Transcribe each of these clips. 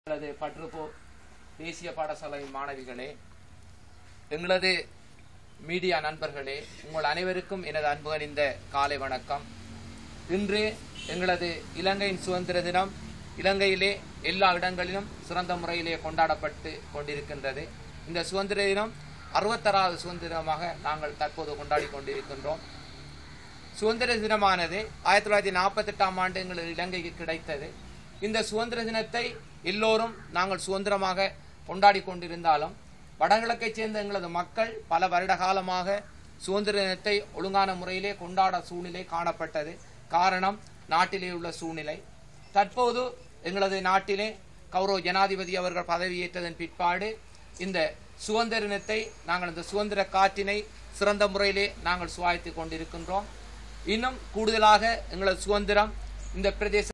எங்களது பற்றுப்போ தேசிய பாடசாலை மாணவிகளே எங்களது மீடியா நண்பர்களே உங்கள் அனைவருக்கும் எனது அன்பு கனிந்த காலை வணக்கம் இன்று எங்களது இலங்கையின் சுதந்திர தினம் இலங்கையிலே எல்லா இடங்களிலும் சிறந்த முறையிலே கொண்டாடப்பட்டு கொண்டிருக்கின்றது இந்த சுதந்திர தினம் அறுபத்தாறாவது சுதந்திர தினமாக நாங்கள் தற்போது கொண்டாடி கொண்டிருக்கின்றோம் சுதந்திர தினமானது ஆயிரத்தி தொள்ளாயிரத்தி நாற்பத்தி எட்டாம் ஆண்டு எங்கள் இலங்கைக்கு கிடைத்தது இந்த சுதந்திர தினத்தை எல்லோரும் நாங்கள் சுதந்திரமாக கொண்டாடி கொண்டிருந்தாலும் வடகிழக்கைச் சேர்ந்த எங்களது மக்கள் பல வருட காலமாக சுதந்திர தினத்தை ஒழுங்கான முறையிலே கொண்டாட சூழ்நிலை காணப்பட்டது காரணம் நாட்டிலே உள்ள சூழ்நிலை தற்போது எங்களது நாட்டிலே கௌரவ ஜனாதிபதி அவர்கள் பதவியேற்றதன் பிற்பாடு இந்த சுதந்திர தினத்தை நாங்கள் இந்த சுதந்திர காற்றினை சிறந்த முறையிலே நாங்கள் சுவாய்த்துக் கொண்டிருக்கின்றோம் இன்னும் கூடுதலாக எங்களது சுதந்திரம் இந்த பிரதேச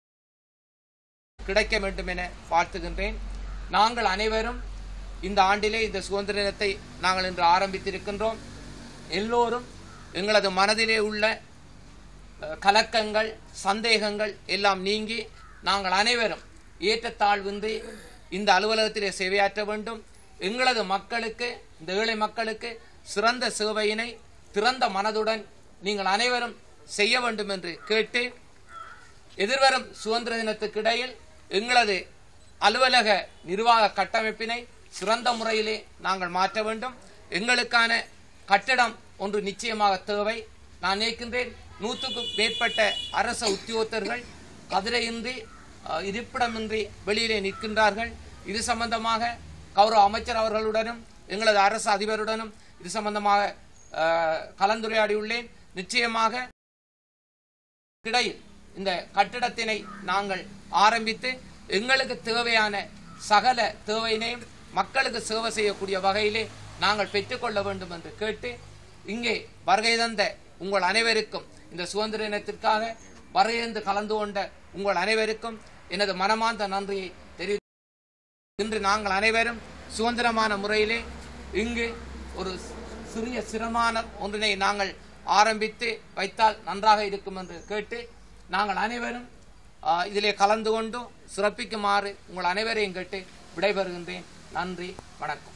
கிடைக்க வேண்டும் என வாழ்த்துகின்றேன் நாங்கள் அனைவரும் இந்த ஆண்டிலே இந்த சுதந்திர தினத்தை நாங்கள் இன்று ஆரம்பித்திருக்கின்றோம் எல்லோரும் எங்களது மனதிலே உள்ள அஹ், கலக்கங்கள் சந்தேகங்கள் எல்லாம் நீங்கி நாங்கள் அனைவரும் ஏற்றத்தாழ்வின்றி இந்த அலுவலகத்திலே சேவையாற்ற வேண்டும் எங்களது மக்களுக்கு இந்த ஏழை மக்களுக்கு சிறந்த சேவையினை திறந்த மனதுடன் நீங்கள் அனைவரும் செய்ய வேண்டும் என்று கேட்டு எதிர்வரும் சுதந்திர தினத்துக்கு இடையில் எங்களது அலுவலக நிர்வாக கட்டமைப்பினை சிறந்த முறையிலே நாங்கள் மாற்ற வேண்டும் எங்களுக்கான கட்டடம் ஒன்று நிச்சயமாக தேவை நான் நினைக்கின்றேன் நூற்றுக்கும் மேற்பட்ட அரச உத்தியோகத்தர்கள் கதிரையின்றி அஹ், இருப்பிடமின்றி வெளியிலே நிற்கின்றார்கள் இது சம்பந்தமாக கௌரவ அமைச்சர் அவர்களுடனும் எங்களது அரசு அதிபருடனும் இது சம்பந்தமாக அஹ், கலந்துரையாடியுள்ளேன் நிச்சயமாக இடையில் இந்த கட்டிடத்தினை நாங்கள் ஆரம்பித்து எங்களுக்கு தேவையான சகல தேவையினையும் மக்களுக்கு சேவை செய்யக்கூடிய வகையிலே நாங்கள் பெற்றுக்கொள்ள வேண்டும் என்று கேட்டு இங்கே வருகை தந்த உங்கள் அனைவருக்கும் இந்த சுதந்திர தினத்திற்காக வருகைந்து கலந்து கொண்ட உங்கள் அனைவருக்கும் எனது மனமார்ந்த நன்றியை தெரிவி இன்று நாங்கள் அனைவரும் சுதந்திரமான முறையிலே இங்கு ஒரு சிறிய சிரமான ஒன்றினை நாங்கள் ஆரம்பித்து வைத்தால் நன்றாக இருக்கும் என்று கேட்டு நாங்கள் அனைவரும் ஆ, இதிலே கலந்து கொண்டு சிறப்பிக்குமாறு உங்கள் அனைவரையும் கேட்டு விடைபெறுகின்றேன் நன்றி வணக்கம்